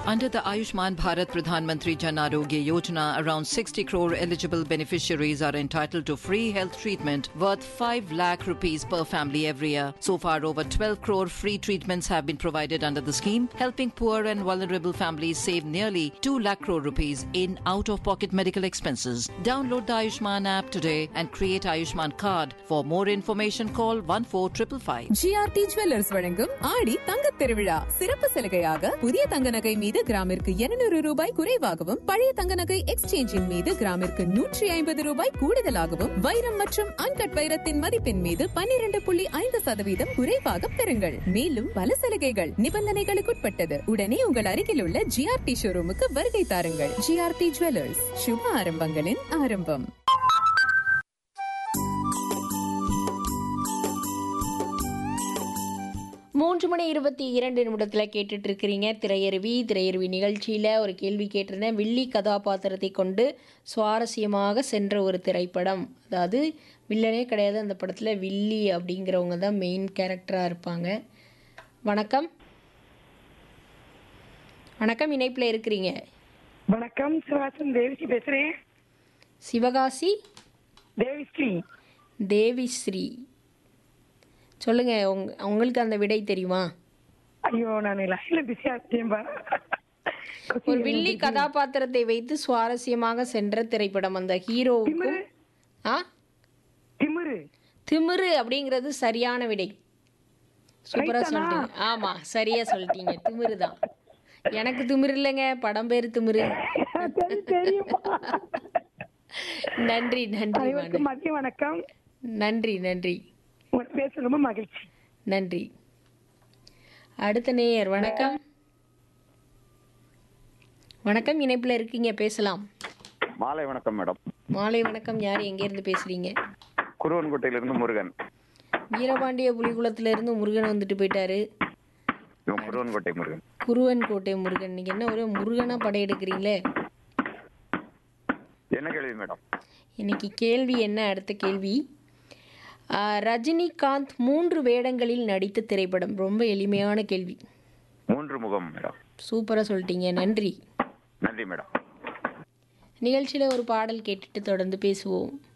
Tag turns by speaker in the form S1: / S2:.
S1: Under the Ayushman Bharat Pradhan Mantri Jan Arogya Yojana, around 60 crore eligible beneficiaries are entitled to free health treatment worth 5 lakh rupees per family every year. So far, over 12 crore free treatments have been provided under the scheme, helping poor and vulnerable families save nearly 2 lakh crore rupees in out-of-pocket medical expenses. Download the Ayushman app today and create Ayushman card. For more information, call 14555.
S2: GRT jewellers வழங்கும் ஆடி தங்கத் திருவிழா சிறப்பு சலுகையாக புதிய தங்க நகை மீது கிராமிற்கு 200 ரூபாய் குறைவாகவும் பழைய தங்க நகை எக்ஸ்சேஞ்சின் மீது கிராமிற்கு நூற்றி ஐம்பது ரூபாய் கூடுதலாகவும் வைரம் மற்றும் அன்கட் வைரத்தின் மதிப்பின் மீது 12.5% புள்ளி ஐந்து சதவீதம் குறைவாக பெறுங்கள் மேலும் பல சலுகைகள் நிபந்தனைகளுக்குட்பட்டது உடனே உங்கள் அருகில் உள்ள ஜிஆர்டி ஷோரூமுக்கு வருகை தாருங்கள் ஜிஆர்டி ஜுவல்லர்ஸ் சுப ஆரம்பங்களின் ஆரம்பம்
S3: மூன்று மணி இருபத்தி இரண்டு நிமிடத்தில் கேட்டுட்டு இருக்கிறீங்க திரையருவி திரையருவி நிகழ்ச்சியில் ஒரு கேள்வி கேட்டிருந்தேன் வில்லி கதாபாத்திரத்தை கொண்டு சுவாரஸ்யமாக சென்ற ஒரு திரைப்படம் அதாவது வில்லனே கிடையாது அந்த படத்தில் வில்லி அப்படிங்கிறவங்க தான் மெயின் கேரக்டராக இருப்பாங்க வணக்கம் வணக்கம் இணைப்பில் இருக்கிறீங்க
S4: வணக்கம் சிவாசன் தேவிஸ்ரீ பேசுறேன்
S3: சிவகாசி
S4: தேவிஸ்ரீ
S3: தேவிஸ்ரீ சொல்லுங்க உங்க உங்களுக்கு அந்த விடை தெரியுமா
S4: ஐயோ நான் லைன்ல பிஸியா இருக்கேன்பா
S3: ஒரு வில்லி கதாபாத்திரத்தை வைத்து சுவாரஸ்யமாக சென்ற திரைப்படம் அந்த ஹீரோவுக்கும் ஆ
S4: திமிரு
S3: திமிரு அப்படிங்கிறது சரியான விடை சூப்பரா சொல்லிட்டீங்க ஆமா சரியா சொல்லிட்டீங்க திமிரு தான் எனக்கு திமிரு இல்லைங்க படம் பேரு திமிரு
S4: சரி தெரியுமா
S3: நன்றி நன்றி
S4: அனைவருக்கும் மதிய வணக்கம்
S3: நன்றி நன்றி
S4: உங்களை பேச ரொம்ப மகிழ்ச்சி
S3: நன்றி அடுத்த நேயர் வணக்கம் வணக்கம் இணைப்புல இருக்கீங்க பேசலாம்
S5: மாலை வணக்கம் மேடம்
S3: மாலை வணக்கம் யார் எங்கேருந்து பேசுறீங்க
S5: குருவன்கோட்டையிலிருந்து முருகன்
S3: வீரபாண்டிய புலிகுளத்துல இருந்து முருகன் வந்துட்டு போயிட்டாரு
S5: இவன் குருவன்கோட்டை முருகன்
S3: குருவன் கோட்டை முருகன் நீங்க என்ன ஒரே முருகனா படையெடுக்கிறீங்களே
S5: என்ன கேள்வி மேடம்
S3: இன்னைக்கு கேள்வி என்ன அடுத்த கேள்வி ஆ, ரஜினிகாந்த் மூன்று வேடங்களில் நடித்த திரைப்படம் ரொம்ப எளிமையான கேள்வி
S5: மூன்று முகம் மேடம்
S3: சூப்பராக சொல்லிட்டீங்க நன்றி
S5: நன்றி மேடம்
S3: நிகழ்ச்சியில் ஒரு பாடல் கேட்டுட்டு தொடர்ந்து பேசுவோம்